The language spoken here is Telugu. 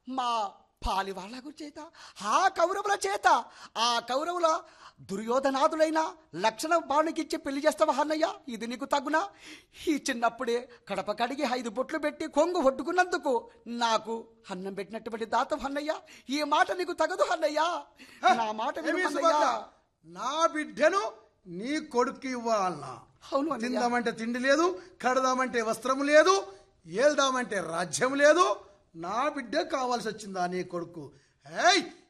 మా పాలి వాళ్ళ చేత ఆ కౌరవుల చేత ఆ కౌరవుల దుర్యోధనాదులైన లక్షణ బాణికిచ్చి పెళ్లి చేస్తావా అన్నయ్య ఇది నీకు తగునా ఈ చిన్నప్పుడే కడప కడిగి ఐదు బొట్లు పెట్టి కొంగు కొట్టుకున్నందుకు నాకు అన్నం పెట్టినటువంటి దాత అన్నయ్య ఈ మాట నీకు తగదు అన్నయ్య నా మాట విను ఏమి అన్నయ్య. సుభద్ర? నా బిడ్డను నీ కొడుకు ఇవ్వాలనా అవును అన్నయ్య. తిందామంటే తిండి లేదు కడదామంటే వస్త్రం లేదు ఏల్దామంటే రాజ్యం లేదు నా బిడ్డ కావాల్సి వచ్చిందా నీ కొడుకు ఏయ్